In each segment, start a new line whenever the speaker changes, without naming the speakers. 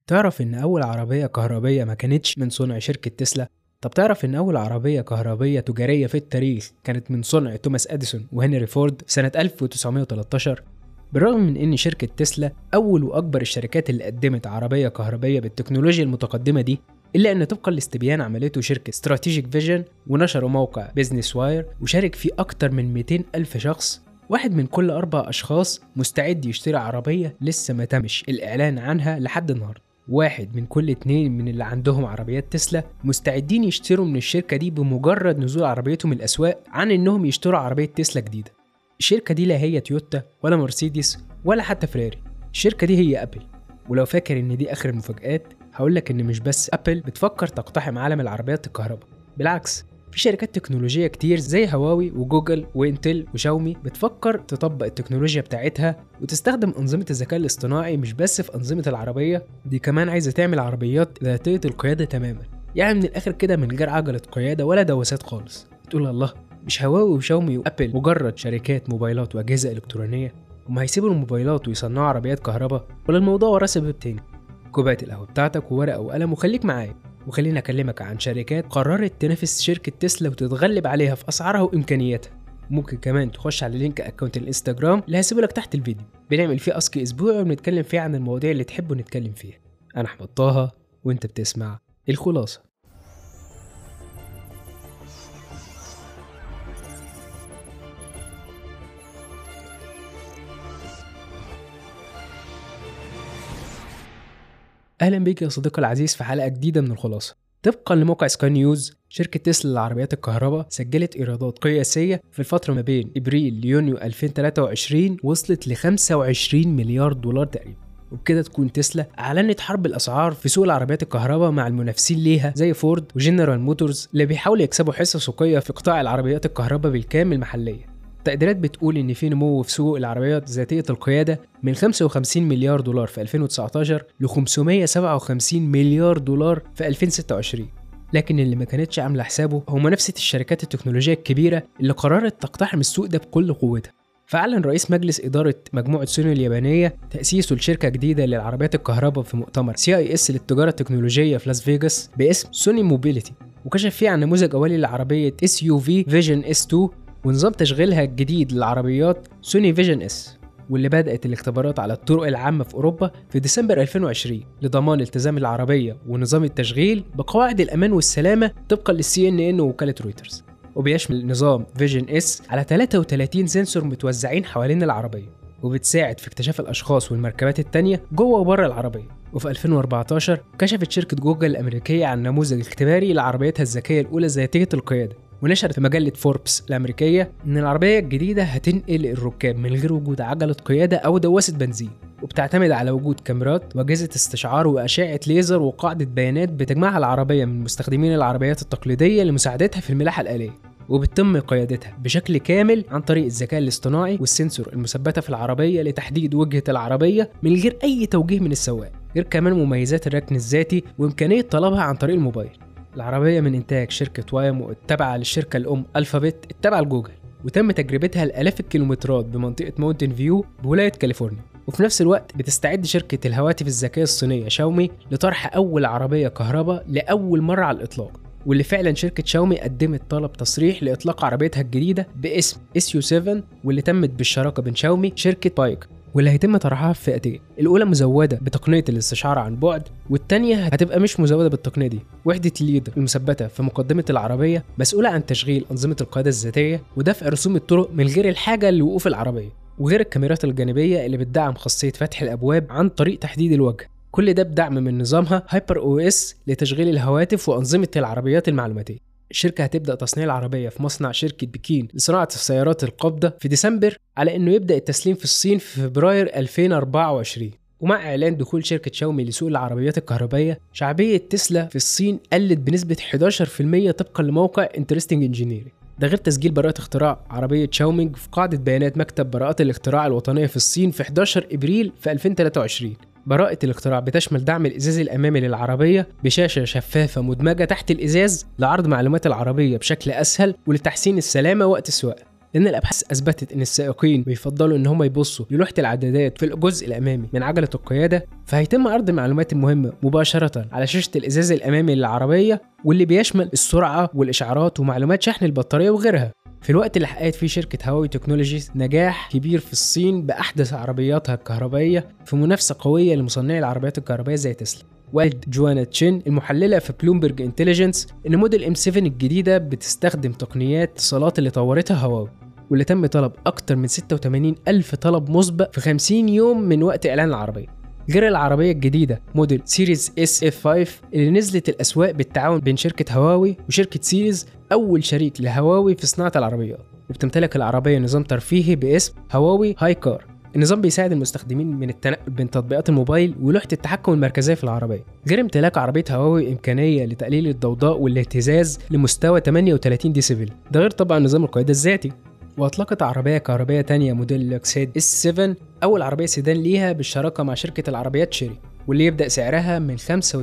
تعرف إن أول عربية كهربية ما كانتش من صنع شركة تسلا؟ طب تعرف إن أول عربية كهربية تجارية في التاريخ كانت من صنع توماس أديسون وهنري فورد سنة 1913؟ بالرغم من إن شركة تسلا أول وأكبر الشركات اللي قدمت عربية كهربية بالتكنولوجيا المتقدمة دي إلا أن طبقا لاستبيان عملته شركة استراتيجيك فيجن ونشروا موقع بيزنس واير وشارك فيه أكتر من 200 ألف شخص واحد من كل أربع أشخاص مستعد يشتري عربية لسه ما تمش الإعلان عنها لحد النهاردة واحد من كل اتنين من اللي عندهم عربيات تسلا مستعدين يشتروا من الشركة دي بمجرد نزول عربيتهم الأسواق عن إنهم يشتروا عربية تسلا جديدة الشركة دي لا هي تويوتا ولا مرسيدس ولا حتى فراري الشركة دي هي أبل ولو فاكر إن دي آخر المفاجآت هقولك إن مش بس أبل بتفكر تقتحم عالم العربيات الكهرباء بالعكس في شركات تكنولوجية كتير زي هواوي وجوجل وانتل وشاومي بتفكر تطبق التكنولوجيا بتاعتها وتستخدم أنظمة الذكاء الاصطناعي مش بس في أنظمة العربية دي كمان عايزة تعمل عربيات ذاتية القيادة تماما يعني من الآخر كده من غير عجلة قيادة ولا دواسات خالص تقول الله مش هواوي وشاومي وابل مجرد شركات موبايلات واجهزه الكترونيه هم هيسيبوا الموبايلات ويصنعوا عربيات كهرباء ولا الموضوع وراه سبب تاني كوبايه القهوه بتاعتك وورقه وقلم وخليك معايا وخليني اكلمك عن شركات قررت تنافس شركه تسلا وتتغلب عليها في اسعارها وامكانياتها ممكن كمان تخش على لينك اكونت الانستجرام اللي هسيبه لك تحت الفيديو بنعمل فيه اسكي اسبوعي وبنتكلم فيه عن المواضيع اللي تحبوا نتكلم فيها انا احمد طه وانت بتسمع الخلاصه اهلا بيك يا صديقي العزيز في حلقه جديده من الخلاصه طبقا لموقع سكاي نيوز شركة تسلا للعربيات الكهرباء سجلت إيرادات قياسية في الفترة ما بين إبريل ليونيو 2023 وصلت ل 25 مليار دولار تقريبا وبكده تكون تسلا أعلنت حرب الأسعار في سوق العربيات الكهرباء مع المنافسين ليها زي فورد وجنرال موتورز اللي بيحاولوا يكسبوا حصة سوقية في قطاع العربيات الكهرباء بالكامل محليا التقديرات بتقول إن في نمو في سوق العربيات ذاتية القيادة من 55 مليار دولار في 2019 ل 557 مليار دولار في 2026 لكن اللي ما كانتش عاملة حسابه هو منافسة الشركات التكنولوجية الكبيرة اللي قررت تقتحم السوق ده بكل قوتها فأعلن رئيس مجلس إدارة مجموعة سوني اليابانية تأسيسه لشركة جديدة للعربيات الكهرباء في مؤتمر سي اي اس للتجارة التكنولوجية في لاس فيجاس باسم سوني موبيليتي وكشف فيه عن نموذج أولي لعربية اس يو في فيجن اس 2 ونظام تشغيلها الجديد للعربيات سوني فيجن اس واللي بدأت الاختبارات على الطرق العامة في أوروبا في ديسمبر 2020 لضمان التزام العربية ونظام التشغيل بقواعد الأمان والسلامة طبقا للسي ان ان ووكالة رويترز وبيشمل نظام فيجن اس على 33 سنسور متوزعين حوالين العربية وبتساعد في اكتشاف الأشخاص والمركبات التانية جوه وبره العربية وفي 2014 كشفت شركة جوجل الأمريكية عن نموذج اختباري لعربيتها الذكية الأولى ذاتية القيادة ونشرت في مجلة فوربس الأمريكية إن العربية الجديدة هتنقل الركاب من غير وجود عجلة قيادة أو دواسة بنزين وبتعتمد على وجود كاميرات وأجهزة استشعار وأشعة ليزر وقاعدة بيانات بتجمعها العربية من مستخدمين العربيات التقليدية لمساعدتها في الملاحة الآلية وبتتم قيادتها بشكل كامل عن طريق الذكاء الاصطناعي والسنسور المثبتة في العربية لتحديد وجهة العربية من غير أي توجيه من السواق غير كمان مميزات الركن الذاتي وإمكانية طلبها عن طريق الموبايل العربية من إنتاج شركة وايمو التابعة للشركة الأم ألفابت التابعة لجوجل وتم تجربتها لآلاف الكيلومترات بمنطقة ماونتن فيو بولاية كاليفورنيا وفي نفس الوقت بتستعد شركة الهواتف الذكية الصينية شاومي لطرح أول عربية كهرباء لأول مرة على الإطلاق واللي فعلا شركة شاومي قدمت طلب تصريح لإطلاق عربيتها الجديدة باسم اس يو 7 واللي تمت بالشراكة بين شاومي شركة بايك واللي هيتم طرحها في فئتين الاولى مزوده بتقنيه الاستشعار عن بعد والثانيه هتبقى مش مزوده بالتقنيه دي وحده الليدر المثبته في مقدمه العربيه مسؤوله عن تشغيل انظمه القياده الذاتيه ودفع رسوم الطرق من غير الحاجه لوقوف العربيه وغير الكاميرات الجانبيه اللي بتدعم خاصيه فتح الابواب عن طريق تحديد الوجه كل ده بدعم من نظامها هايبر او اس لتشغيل الهواتف وانظمه العربيات المعلوماتيه الشركة هتبدأ تصنيع العربية في مصنع شركة بكين لصناعة السيارات القابضة في ديسمبر على إنه يبدأ التسليم في الصين في فبراير 2024 ومع إعلان دخول شركة شاومي لسوق العربيات الكهربائية شعبية تسلا في الصين قلت بنسبة 11% طبقا لموقع انترستنج انجينيرنج ده غير تسجيل براءة اختراع عربية شاومينج في قاعدة بيانات مكتب براءات الاختراع الوطنية في الصين في 11 إبريل في 2023 براءة الاختراع بتشمل دعم الإزاز الأمامي للعربية بشاشة شفافة مدمجة تحت الإزاز لعرض معلومات العربية بشكل أسهل ولتحسين السلامة وقت السواقة لان الابحاث اثبتت ان السائقين بيفضلوا ان هم يبصوا للوحه العدادات في الجزء الامامي من عجله القياده فهيتم عرض المعلومات المهمه مباشره على شاشه الازاز الامامي للعربيه واللي بيشمل السرعه والاشعارات ومعلومات شحن البطاريه وغيرها في الوقت اللي حققت فيه شركة هواوي تكنولوجيز نجاح كبير في الصين بأحدث عربياتها الكهربائية في منافسة قوية لمصنعي العربيات الكهربائية زي تسلا والد جوانا تشين المحللة في بلومبرج انتليجنس إن موديل ام 7 الجديدة بتستخدم تقنيات اتصالات اللي طورتها هواوي واللي تم طلب أكتر من 86 ألف طلب مسبق في 50 يوم من وقت إعلان العربية غير العربية الجديدة موديل سيريز اس اف 5 اللي نزلت الأسواق بالتعاون بين شركة هواوي وشركة سيريز أول شريك لهواوي في صناعة العربيات وبتمتلك العربية نظام ترفيهي باسم هواوي هاي كار النظام بيساعد المستخدمين من التنقل بين تطبيقات الموبايل ولوحة التحكم المركزية في العربية غير امتلاك عربية هواوي إمكانية لتقليل الضوضاء والاهتزاز لمستوى 38 ديسيبل ده غير طبعا نظام القيادة الذاتي واطلقت عربية كهربائية تانية موديل لوكسيد اس 7 أول عربية سيدان ليها بالشراكة مع شركة العربيات شيري واللي يبدأ سعرها من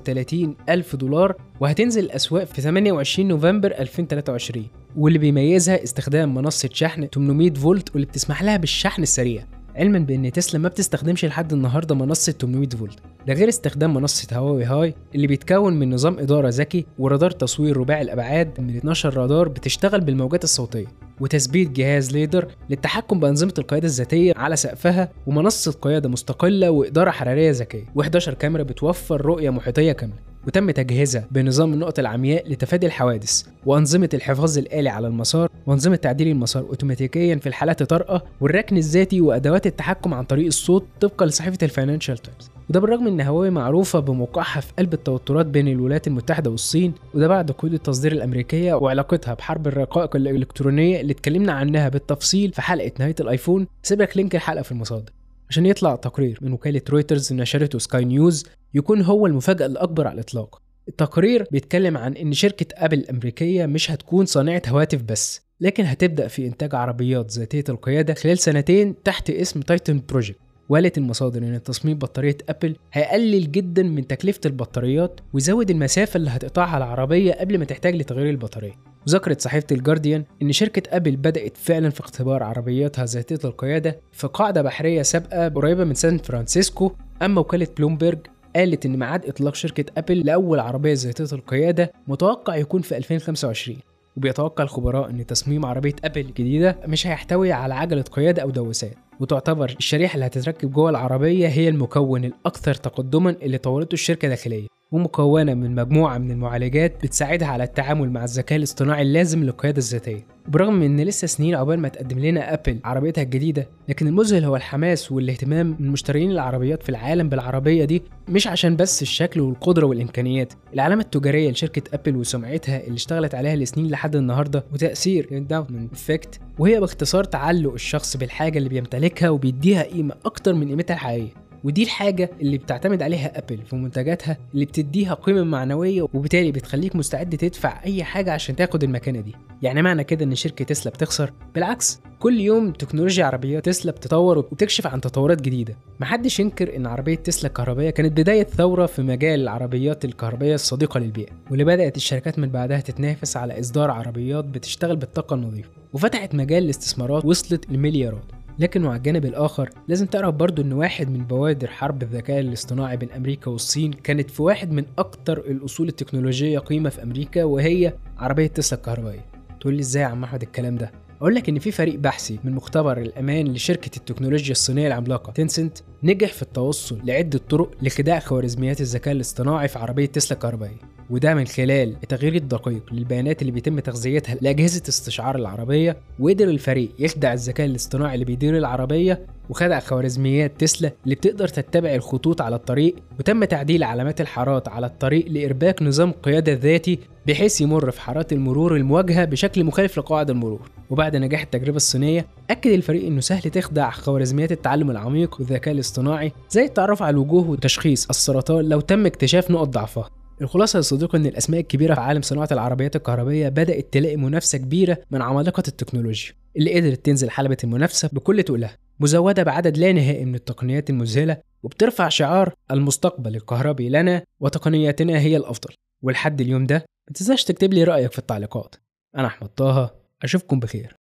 35 ألف دولار وهتنزل الأسواق في 28 نوفمبر 2023 واللي بيميزها استخدام منصة شحن 800 فولت واللي بتسمح لها بالشحن السريع علما بان تسلا ما بتستخدمش لحد النهارده منصه 800 فولت ده غير استخدام منصه هواوي هاي اللي بيتكون من نظام اداره ذكي ورادار تصوير رباعي الابعاد من 12 رادار بتشتغل بالموجات الصوتيه وتثبيت جهاز ليدر للتحكم بانظمه القياده الذاتيه على سقفها ومنصه قياده مستقله واداره حراريه ذكيه و11 كاميرا بتوفر رؤيه محيطيه كامله وتم تجهيزها بنظام النقط العمياء لتفادي الحوادث وأنظمة الحفاظ الآلي على المسار وأنظمة تعديل المسار أوتوماتيكيا في الحالات الطارئة والركن الذاتي وأدوات التحكم عن طريق الصوت طبقا لصحيفة الفاينانشال تايمز وده بالرغم ان هواوي معروفه بموقعها في قلب التوترات بين الولايات المتحده والصين وده بعد قيود التصدير الامريكيه وعلاقتها بحرب الرقائق الالكترونيه اللي اتكلمنا عنها بالتفصيل في حلقه نهايه الايفون سيبك لينك الحلقه في المصادر عشان يطلع تقرير من وكالة رويترز نشرته سكاي نيوز يكون هو المفاجأة الأكبر على الإطلاق التقرير بيتكلم عن إن شركة أبل الأمريكية مش هتكون صانعة هواتف بس لكن هتبدأ في إنتاج عربيات ذاتية القيادة خلال سنتين تحت اسم تايتن بروجكت وقالت المصادر ان تصميم بطاريه ابل هيقلل جدا من تكلفه البطاريات ويزود المسافه اللي هتقطعها العربيه قبل ما تحتاج لتغيير البطاريه وذكرت صحيفه الجارديان ان شركه ابل بدات فعلا في اختبار عربياتها ذاتيه القياده في قاعده بحريه سابقه قريبه من سان فرانسيسكو اما وكاله بلومبرج قالت ان ميعاد اطلاق شركه ابل لاول عربيه ذاتيه القياده متوقع يكون في 2025 وبيتوقع الخبراء ان تصميم عربيه ابل الجديده مش هيحتوي على عجله قياده او دواسات وتعتبر الشريحه اللي هتتركب جوه العربيه هي المكون الاكثر تقدما اللي طورته الشركه داخليا ومكونة من مجموعة من المعالجات بتساعدها على التعامل مع الذكاء الاصطناعي اللازم للقيادة الذاتية برغم من ان لسه سنين عقبال ما تقدم لنا ابل عربيتها الجديده لكن المذهل هو الحماس والاهتمام من مشترين العربيات في العالم بالعربيه دي مش عشان بس الشكل والقدره والامكانيات العلامه التجاريه لشركه ابل وسمعتها اللي اشتغلت عليها لسنين لحد النهارده وتاثير الانداومنت افكت وهي باختصار تعلق الشخص بالحاجه اللي بيمتلكها وبيديها قيمه اكتر من قيمتها الحقيقيه ودي الحاجة اللي بتعتمد عليها أبل في منتجاتها اللي بتديها قيمة معنوية وبالتالي بتخليك مستعد تدفع أي حاجة عشان تاخد المكانة دي يعني معنى كده إن شركة تسلا بتخسر بالعكس كل يوم تكنولوجيا عربيات تسلا بتتطور وبتكشف عن تطورات جديدة محدش ينكر ان عربية تسلا الكهربائية كانت بداية ثورة في مجال العربيات الكهربائية الصديقة للبيئة واللي بدأت الشركات من بعدها تتنافس على إصدار عربيات بتشتغل بالطاقة النظيفة وفتحت مجال الاستثمارات وصلت لمليارات لكن وعلى الجانب الآخر لازم تعرف برضو إن واحد من بوادر حرب الذكاء الاصطناعي بين أمريكا والصين كانت في واحد من أكتر الأصول التكنولوجية قيمة في أمريكا وهي عربية تسلا الكهربائية تقول لي إزاي يا عم أحمد الكلام ده اقول لك ان في فريق بحثي من مختبر الامان لشركه التكنولوجيا الصينيه العملاقه تنسنت نجح في التوصل لعده طرق لخداع خوارزميات الذكاء الاصطناعي في عربيه تسلا الكهربائيه وده من خلال التغيير الدقيق للبيانات اللي بيتم تغذيتها لاجهزه استشعار العربيه وقدر الفريق يخدع الذكاء الاصطناعي اللي بيدير العربيه وخدع خوارزميات تسلا اللي بتقدر تتبع الخطوط على الطريق وتم تعديل علامات الحارات على الطريق لارباك نظام قياده ذاتي بحيث يمر في حارات المرور المواجهه بشكل مخالف لقواعد المرور وبعد نجاح التجربه الصينيه اكد الفريق انه سهل تخدع خوارزميات التعلم العميق والذكاء الاصطناعي زي التعرف على الوجوه وتشخيص السرطان لو تم اكتشاف نقط ضعفها الخلاصة يا صديقي إن الأسماء الكبيرة في عالم صناعة العربيات الكهربائية بدأت تلاقي منافسة كبيرة من عمالقة التكنولوجيا اللي قدرت تنزل حلبة المنافسة بكل تقلها مزودة بعدد لا نهائي من التقنيات المذهلة وبترفع شعار المستقبل الكهربي لنا وتقنياتنا هي الأفضل ولحد اليوم ده ما تنساش تكتب لي رأيك في التعليقات أنا أحمد طه أشوفكم بخير